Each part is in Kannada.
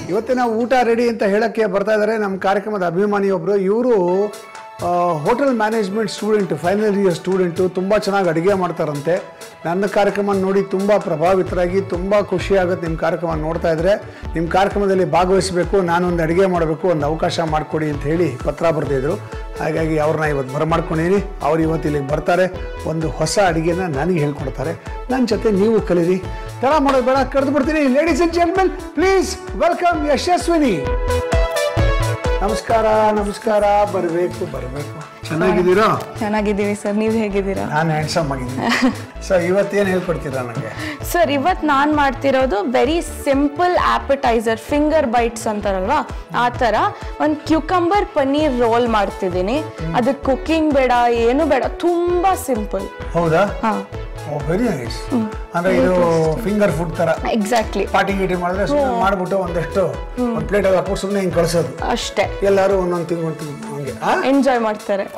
ಇವತ್ತಿನ ಊಟ ರೆಡಿ ಅಂತ ಹೇಳಕ್ಕೆ ಬರ್ತಾ ಇದ್ದಾರೆ ನಮ್ಮ ಕಾರ್ಯಕ್ರಮದ ಅಭಿಮಾನಿಯೊಬ್ಬರು ಇವರು hotel management student final year student ತುಂಬ ಚೆನ್ನಾಗಿ ಅಡುಗೆ ಮಾಡ್ತಾರಂತೆ ನನ್ನ ಕಾರ್ಯಕ್ರಮ ನೋಡಿ ತುಂಬ ಪ್ರಭಾವಿತರಾಗಿ ತುಂಬ ಖುಷಿ ಆಗುತ್ತೆ ನಿಮ್ಮ ಕಾರ್ಯಕ್ರಮ ನೋಡ್ತಾ ಇದ್ರೆ ನಿಮ್ಮ ಕಾರ್ಯಕ್ರಮದಲ್ಲಿ ಭಾಗವಹಿಸಬೇಕು ನಾನೊಂದು ಅಡುಗೆ ಮಾಡಬೇಕು ಒಂದು ಅವಕಾಶ ಮಾಡಿಕೊಡಿ ಅಂತ ಹೇಳಿ ಪತ್ರ ಬರೆದಿದ್ರು ಹಾಗಾಗಿ ಅವ್ರನ್ನ ಇವತ್ತು ಬರಮಾಡ್ಕೊಂಡಿದ್ದೀನಿ ಅವ್ರು ಇವತ್ತು ಇಲ್ಲಿಗೆ ಬರ್ತಾರೆ ಒಂದು ಹೊಸ ಅಡುಗೆನ ನನಗೆ ಹೇಳ್ಕೊಡ್ತಾರೆ ನನ್ನ ಜೊತೆ ನೀವು ಕಲೀರಿ ತಡ ಮಾಡೋದು ಬೇಡ ಕರೆದು ಬಿಡ್ತೀನಿ ladies and gentlemen please welcome Yashaswini ನಮಸ್ಕಾರ ನಮಸ್ಕಾರ ಬರಬೇಕು ಬರಬೇಕು ಚೆನ್ನಾಗಿದ್ದೀರಾ ಚೆನ್ನಾಗಿದ್ದೀವಿ ಸರ್ ನೀವು ಹೇಗಿದ್ದೀರಾ ನಾನು ಹ್ಯಾಂಡ್ಸಮ್ ಆಗಿದ್ದೀನಿ ಸೊ ಇವತ್ತೇನು ಹೇಳ್ಕೊಡ್ತೀರಾ ನನಗೆ ಸರ್ ಇವತ್ತು ನಾನು ಮಾಡ್ತಿರೋದು very simple appetizer finger bites ಅಂತಾರಲ್ವಾ ಆ ಥರ ಒಂದು ಕ್ಯೂಕಂಬರ್ ಪನ್ನೀರ್ ರೋಲ್ ಮಾಡ್ತಿದ್ದೀನಿ ಅದಕ್ಕೆ ಕುಕ್ಕಿಂಗ್ ಬೇಡ ಏನು ಬೇಡ ತುಂಬ ಸಿಂಪಲ್ ಹೌದಾ ಹಾಂ ಓ ವೆರಿ ನೈಸ್ ಅಂದ್ರೆ ಇದು ಫಿಂಗರ್ ಫುಡ್ ತರ ಎಕ್ಸಾಕ್ಟ್ಲಿ ಪಾರ್ಟಿ ಗೀಟಿ ಮಾಡಿದ್ರೆ ಸುಮ್ಮನೆ ಮಾಡ್ಬಿಟ್ಟು ಒಂದಷ್ಟು ಒಂದು ಪ್ಲೇಟ್ ಹಾಕ್ಬಿಟ್ಟು ಸುಮ್ಮನೆ ಹಿಂಗೆ ಕಳ್ಸೋದು ಅಷ್ಟೇ ಎಲ್ಲರೂ ಒಂದೊಂದು ತಿಂಗ್ ಒಂದು ತಿಂಗ್ ಹಂಗೆ ಎಂಜಾಯ್ ಮಾಡ್ತಾರೆ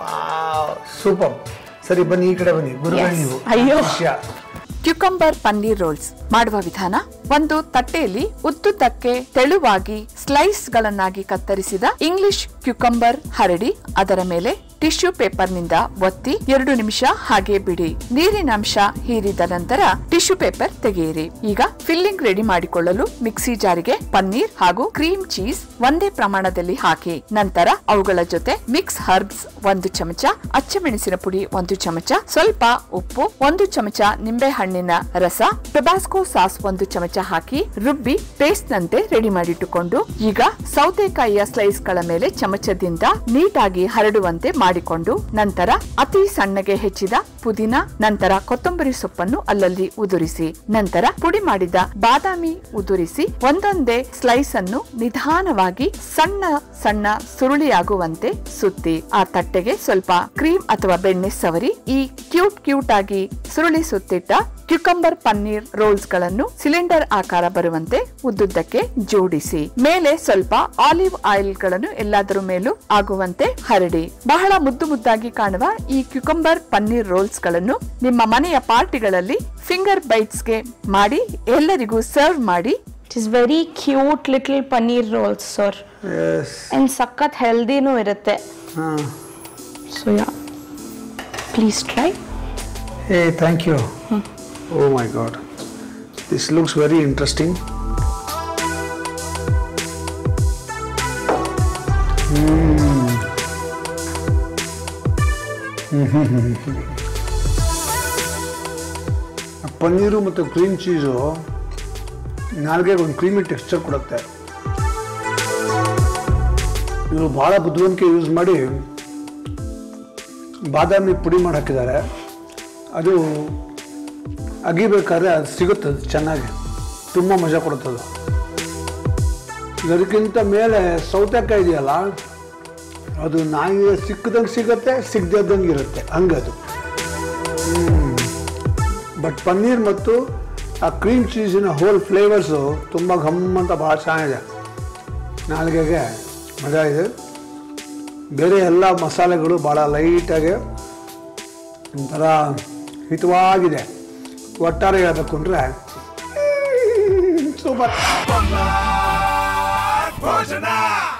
ಸೂಪರ್ ಸರಿ ಬನ್ನಿ ಈ ಕಡೆ ಬನ್ನಿ ಗುರುಗಳು Yes. ನೀವು ಅಯ್ಯೋ. ವಿಷಯ ಕ್ಯುಕಂಬರ್ ಪನ್ನೀರ್ ರೋಲ್ಸ್ ಮಾಡುವ ವಿಧಾನ ಒಂದು ತಟ್ಟೆಯಲ್ಲಿ ಉದ್ದುದ್ದಕ್ಕೆ ತೆಳುವಾಗಿ ಸ್ಲೈಸ್ ಗಳನ್ನಾಗಿ ಕತ್ತರಿಸಿದ ಇಂಗ್ಲಿಷ್ ಕ್ಯುಕಂಬರ್ ಹರಡಿ ಅದರ ಮೇಲೆ ಟಿಶ್ಯೂ ಪೇಪರ್ ನಿಂದ ಒತ್ತಿ ಎರಡು ನಿಮಿಷ ಹಾಗೆ ಬಿಡಿ ನೀರಿನಂಶ ಹೀರಿದ ನಂತರ ಟಿಶ್ಯೂ ಪೇಪರ್ ತೆಗೆಯಿರಿ ಈಗ ಫಿಲ್ಲಿಂಗ್ ರೆಡಿ ಮಾಡಿಕೊಳ್ಳಲು ಮಿಕ್ಸಿ ಜಾರಿಗೆ ಪನ್ನೀರ್ ಹಾಗೂ ಕ್ರೀಮ್ ಚೀಸ್ ಒಂದೇ ಪ್ರಮಾಣದಲ್ಲಿ ಹಾಕಿ ನಂತರ ಅವುಗಳ ಜೊತೆ ಮಿಕ್ಸ್ ಹರ್ಬ್ಸ್ ಒಂದು ಚಮಚ ಅಚ್ಚಮೆಣಸಿನ ಪುಡಿ ಒಂದು ಚಮಚ ಸ್ವಲ್ಪ ಉಪ್ಪು ಒಂದು ಚಮಚ ನಿಂಬೆ ಹಣ್ಣಿನ ರಸ ಟೊಬ್ಯಾಸ್ಕೋ ಸಾಸ್ ಒಂದು ಚಮಚ ಹಾಕಿ ರುಬ್ಬಿ ಪೇಸ್ಟ್ ನಂತೆ ರೆಡಿ ಮಾಡಿಟ್ಟುಕೊಂಡು ಈಗ ಸೌತೆಕಾಯಿಯ ಸ್ಲೈಸ್ ಗಳ ಮೇಲೆ ಚಮಚದಿಂದ ನೀಟಾಗಿ ಹರಡುವಂತೆ ಮಾಡಿಕೊಂಡು ನಂತರ ಅತಿ ಸಣ್ಣಗೆ ಹೆಚ್ಚಿದ ಪುದೀನ ನಂತರ ಕೊತ್ತಂಬರಿ ಸೊಪ್ಪನ್ನು ಅಲ್ಲಲ್ಲಿ ಉದುರಿಸಿ ನಂತರ ಪುಡಿ ಮಾಡಿದ ಬಾದಾಮಿ ಉದುರಿಸಿ ಒಂದೊಂದೇ ಸ್ಲೈಸ್ ಅನ್ನು ನಿಧಾನವಾಗಿ ಸಣ್ಣ ಸಣ್ಣ ಸುರುಳಿಯಾಗುವಂತೆ ಸುತ್ತಿ ಆ ತಟ್ಟೆಗೆ ಸ್ವಲ್ಪ ಕ್ರೀಮ್ ಅಥವಾ ಬೆಣ್ಣೆ ಸವರಿ ಈ ಕ್ಯೂಟ್ ಕ್ಯೂಟ್ ಆಗಿ ಸುರುಳಿ ಸುತ್ತಿಟ್ಟ ಕ್ಯುಕಂಬರ್ ಪನ್ನೀರ್ ರೋಲ್ಸ್ ಗಳನ್ನು ಸಿಲಿಂಡರ್ ಆಕಾರ ಬರುವಂತೆ ಉದ್ದುದ್ದಕ್ಕೆ ಜೋಡಿಸಿ ಮೇಲೆ ಸ್ವಲ್ಪ ಆಲಿವ್ ಆಯಿಲ್ ಗಳನ್ನು ಎಲ್ಲಾದರೂ ಮೇಲೂ ಆಗುವಂತೆ ಹರಡಿ ಬಹಳ ಮುದ್ದು ಮುದ್ದಾಗಿ ಕಾಣುವ ಈ ಕ್ಯುಕಂಬರ್ ಪನ್ನೀರ್ ರೋಲ್ಸ್ ಗಳನ್ನು ನಿಮ್ಮ ಮನೆಯ ಪಾರ್ಟಿಗಳಲ್ಲಿ ಫಿಂಗರ್ ಬೈಟ್ಸ್ ಗೆ ಮಾಡಿ ಎಲ್ಲರಿಗೂ ಸರ್ವ್ ಮಾಡಿ it is very cute little paneer rolls sir yes and ಸಖತ್ ಹೆಲ್ದಿನೂ ಇರುತ್ತೆ ಹಾಂ so yeah please try hey thank you oh my god this looks very interesting paneer ಮತ್ತು ಕ್ರೀಮ್ ಚೀಸು ನಾಲ್ಗೆಗೆ ಒಂದು ಕ್ರೀಮಿ ಟೆಕ್ಸ್ಚರ್ ಕೊಡುತ್ತೆ ಇವರು ಭಾಳ ಬುದ್ಧಿವಂತಿಕೆ ಯೂಸ್ ಮಾಡಿ ಬಾದಾಮಿ ಪುಡಿ ಮಾಡಿ ಹಾಕಿದ್ದಾರೆ ಅದು ಅಗಿಬೇಕಾದ್ರೆ ಅದು ಸಿಗುತ್ತೆ ಅದು ಚೆನ್ನಾಗಿ ತುಂಬ ಮಜಾ ಕೊಡುತ್ತದು ಅದಕ್ಕಿಂತ ಮೇಲೆ ಸೌತೆಕಾಯಿ ಇದೆಯಲ್ಲ ಅದು ನಾಯಿ ಸಿಕ್ಕದಂಗೆ ಸಿಗುತ್ತೆ ಸಿಗದಂಗೆ ಇರುತ್ತೆ ಹಂಗದು ಬಟ್ ಪನ್ನೀರ್ ಮತ್ತು ಆ ಕ್ರೀಮ್ ಚೀಸಿನ ಹೋಲ್ ಫ್ಲೇವರ್ಸು ತುಂಬ ಘಮ್ ಅಂತ ಭಾಳ ಚೆನ್ನಾಗಿದೆ ನಾಲ್ಗೆಗೆ ಮಜಾ ಇದೆ ಬೇರೆ ಎಲ್ಲ ಮಸಾಲೆಗಳು ಭಾಳ ಲೈಟಾಗಿ ಒಂಥರ ಹಿತವಾಗಿದೆ ಒಟ್ಟಾರೆ ಹೇಳ್ಬೇಕು ಅಂದರೆ ಸೂಪರ್ ಭೋಜನ